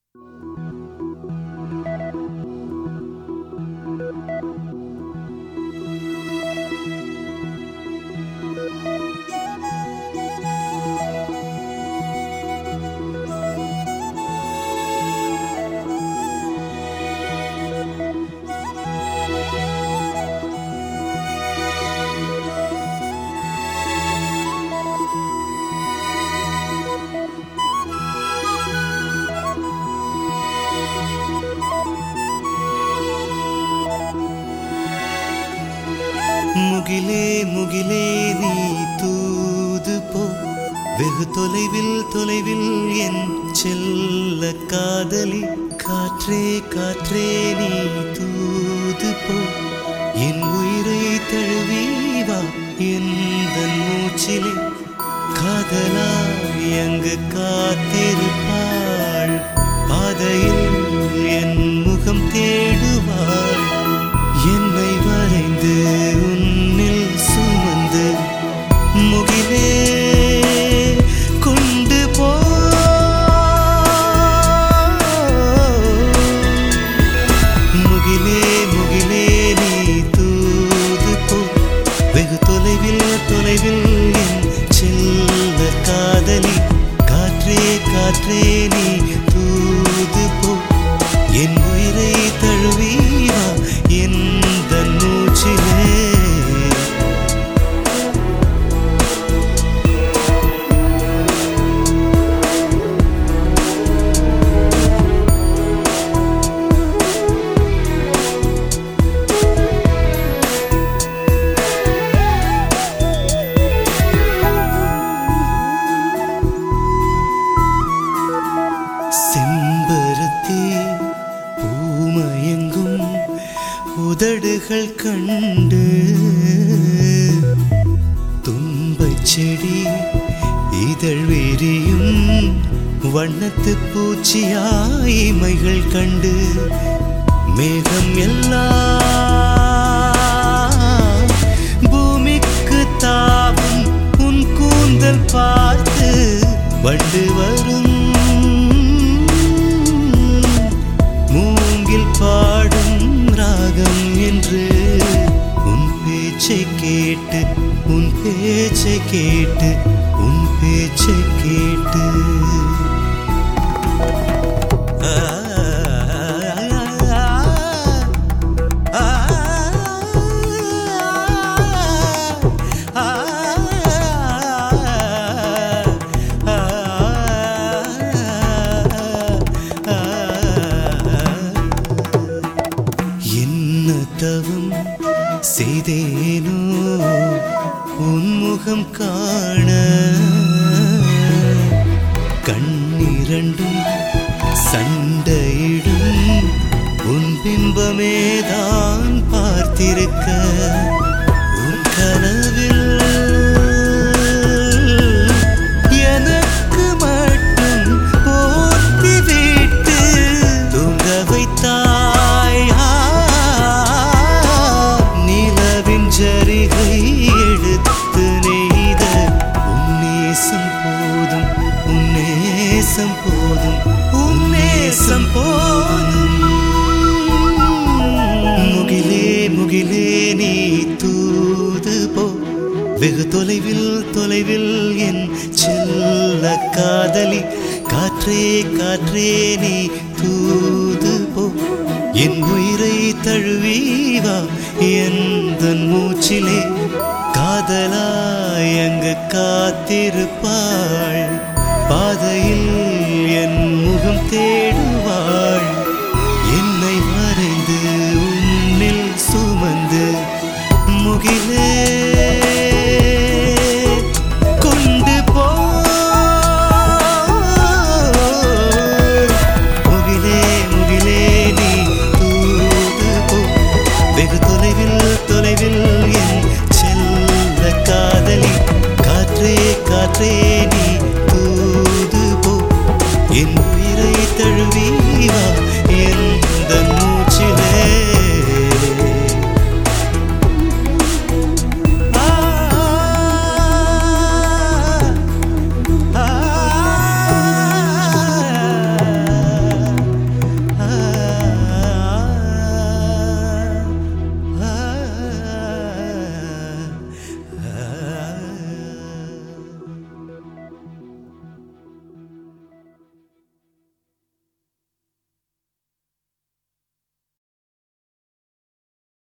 முகிலே முகிலே நீ தூது போ வெகு தொலைவில் தொலைவில் என் செல்ல காதலி காற்றே காற்றே நீ தூது போ என் உயிரை தழுவி வா எந்த மூச்சிலே காதலாய் அங்கு காத்திருப்பாள் பாதையில் என் முகம் தேடுவாள் என்னை வரைந்து உன்னில் சுமந்து முகிலே கொண்டு போ முகிலே முகிலே நீ தூது போ வெகு தொலைவில் தொலைவில் என் செல்ல காதலி காற்றே காற்றே நீ தூது போ என் உயிரை தழுவி வா எந்த மூச்சிலே செம்பருத்தி பூமயங்கும் உதடுகள் கண்டு தும்பச் செடி இதழ் விரியும் வண்ணத்து பூச்சியாய்மைகள் கண்டு மேகம் எல்லாம் பூமிக்கு தாவும் உன் கூந்தல் பார்த்து வண்டு வரும் மூங்கில் பாடும் ராகம் என்று உன் பேச்சை கேட்டு உன் பேச்சை கேட்டு உன் பேச்சை கேட்டு ஆ, ஆ, ஆ, என்ன தவம் செய்தேனோ உன்முகம் காண கண்ணிரண்டும் சண்டையிடும் உன் பிம்பமேதான் பார்த்திருக்க உன் கனவில் எனக்கு மட்டும் போத்தி விட்டு தூங்க வைத்தாயா நிலவின் ஜரிகை எடுத்து நெய்த உன்னேசம் போதும் உன்னேசம் போதும் உன்னேசம் போதும் முகிலே முகிலே நீ தூது போ வெகு தொலைவில் தொலைவில் என் செல்ல காதலி காற்றே காற்றே நீ தூது போ என் உயிரை தழுவி வா எந்த மூச்சிலே காதலாய் அங்கு காத்திருப்பாள்